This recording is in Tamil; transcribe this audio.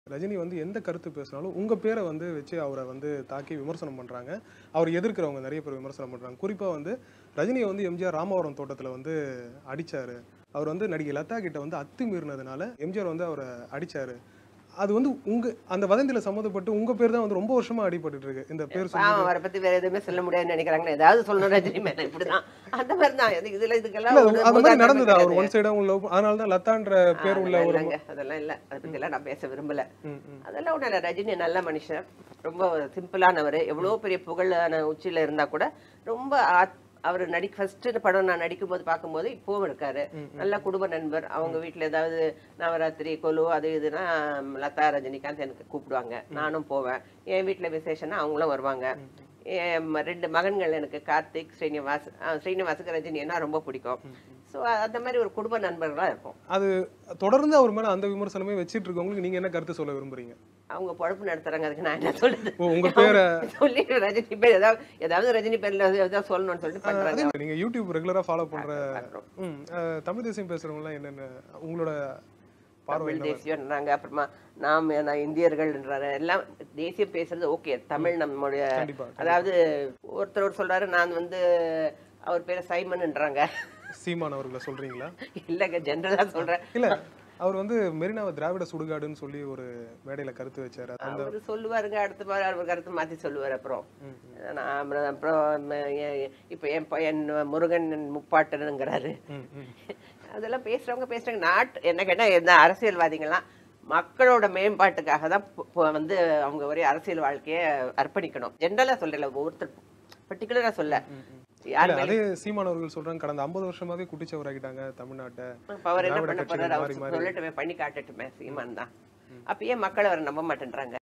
ரஜினி வந்து எந்த கருத்து பேசினாலும் உங்க பேரை வந்து வச்சு அவரை வந்து தாக்கி விமர்சனம் பண்றாங்க அவர் எதிர்க்கிறவங்க நிறைய பேர் விமர்சனம் பண்றாங்க குறிப்பா வந்து ரஜினியை வந்து எம்ஜிஆர் ராமவரம் தோட்டத்துல வந்து அடிச்சாரு அவர் வந்து நடிகை லதா கிட்ட வந்து அத்துமீறினதுனால எம்ஜிஆர் வந்து அவரை அடிச்சாரு அது வந்து உங்க அந்த வதந்தியில சம்மந்தப்பட்டு உங்க பேர் தான் வந்து ரொம்ப வருஷமா அடிபட்டுட்டு இருக்கு இந்த பேர் சொல்லி பாவம் அவரை பத்தி வேற எதுவுமே சொல்ல முடியாதுன்னு நினைக்கிறாங்க ஏதாவது சொல்லணும் ரஜினி மேல இப்படிதான் அந்த மாதிரி தான் இது- இதுல இதுக்கெல்லாம் இல்ல, ஒரு அது மாதிரி முகாந்திரம் நடந்ததா அவர் கிடையாது. ஒன் சைடா உள்ள அதனால தான் லதான்ற பேர் உள்ள அதெல்லாம் ஒரு இல்லைங்க அதெல்லாம் இல்ல அதை பத்தி எல்லாம் நான் பேச விரும்பல ம், ம். அதெல்லாம் ஒண்ணும் இல்ல ரஜினி நல்ல மனுஷன் ரொம்ப சிம்பிளானவர் எவ்வளவு பெரிய புகழான உச்சியில இருந்தா கூட ரொம்ப ஆத்- அவர் நடி ஃபர்ஸ்ட் படம் நான் நடிக்கும்போது பார்க்கும்போது இப்பவும் இருக்காரு நல்ல குடும்ப நண்பர் அவங்க வீட்ல ஏதாவது நவராத்திரி கொலு அது இதுனா லதா ரஜினிகாந்த் எனக்கு கூப்பிடுவாங்க நானும் போவேன் என் வீட்ல விசேஷம்னா அவங்களும் வருவாங்க என் ம- ரெண்டு மகன்கள் எனக்கு கார்த்திக் ஸ்ரீனிவாஸ் ஆ, ஸ்ரீனிவாசுக்கு ரஜினின்னா ரொம்ப பிடிக்கும் ஸோ அந்த மாதிரி ஒரு குடும்ப நண்பர்களா இருக்கும் அது தொடர்ந்து அவர் மேல அந்த விமர்சனமே வச்சிட்டு இருக்கவங்களுக்கு நீங்க என்ன கருத்து சொல்ல விரும்புறீங்க அவங்க பொழப்பு நடத்துறாங்க அதுக்கு நான் என்ன சொல்றது ஓ, உங்க பேரை சொல்லி ரஜினி பேர் ஏதாவது ஏதாவது ரஜினி பேர்ல ஏதாவது சொல்லணும்னு சொல்லிட்டு அதே பண்றாங்க மாதிரி நீங்க யூடியூப் ரெகுலரா ஃபாலோ பண்ற பண்றோம். ம், அஹ், தமிழ் தேசியம் பேசுறவங்க எல்லாம் என்னென்ன உங்களோட பார்வை தமிழ் என்ன தேசியம்ன்றாங்க அப்புறமா நாம் நான் இந்தியர்கள்ன்றாரு எல்லாம் தேசியம் பேசுறது ஓகே தமிழ் நம்மளுடைய கண்டிப்பா அதாவது ஒருத்தர் ஒரு சொல்றாரு நான் வந்து அவர் பேரை சைமன்ன்றாங்க சீமான் அவர்களை சொல்றீங்களா இல்லைங்க ஜென்ரலா சொல்றேன் இல்ல அவர் வந்து மெரினாவை திராவிட சுடுகாடுன்னு சொல்லி ஒரு மேடையில கருத்து வச்சாரு அந்த அவர் சொல்லுவாருங்க அடுத்த மாதிரி அவர் கருத்து மாத்தி சொல்லுவார் அப்புறம் நான் அப்புறம் அப்புறம் ம- எ- எ- இப்ப என் பையன் முருகன் முப்பாட்டனுங்கிறாரு ம், ம். அதெல்லாம் பேசுறவங்க பேசுறாங்க நாட்டு என்ன கேட்டா இந்த அரசியல்வாதிகள்லாம் மக்களோட மேம்பாட்டுக்காக தான் பு- பு- வந்து அவங்க ஒரே அரசியல் வாழ்க்கையை அர்ப்பணிக்கணும் ஜென்ரலா சொல்லல ஒவ்வொருத்தர் பர்டிகுலரா சொல்ல யார் இல்ல அதே சீமான் அவர்கள் சொல்றாங்க கடந்த 50 வருஷமாவே குட்டிச்சவராக்கிட்டாங்க தமிழ்நாட்டை இப்ப அவர் என்ன திராவிட பண்ண கட்சிகள் போறாரு மாறி அவர் மாறி. சொல்லட்டுமே பண்ணி காட்டட்டுமே சீமான் தான் அப்ப ஏன் மக்கள் அவரை நம்ப மாட்டேன்றாங்க